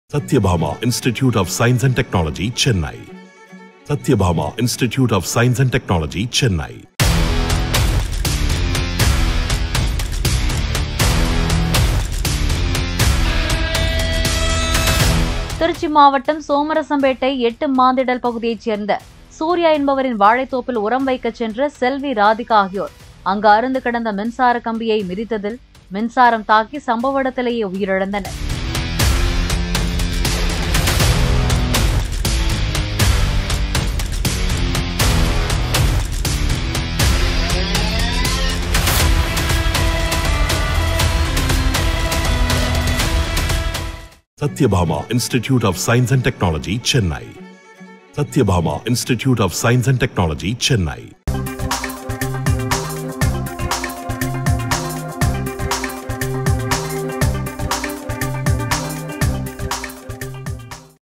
Satyabhama Institute of Science and Technology, Chennai. Satyabhama Institute of Science and Technology, Chennai. Trichy மாவட்டம் சோமரசம்பேட்டை எட்டு மாந்திடல் பகுதியைச் சேர்ந்த சூர்யா என்பவரின் வாழைத்தோப்பில் உரம் வைக்கச் சென்ற செல்வி ராதிகா ஆகியோர் அங்கு அருந்து கிடந்த மின்சார கம்பியை மிதித்ததில் மின்சாரம் தாக்கி சம்பவ இடத்திலேயே உயிரிழந்தனர் Satyabhama Institute of Science and Technology, Chennai. Satyabhama Institute of Science and Technology, Chennai.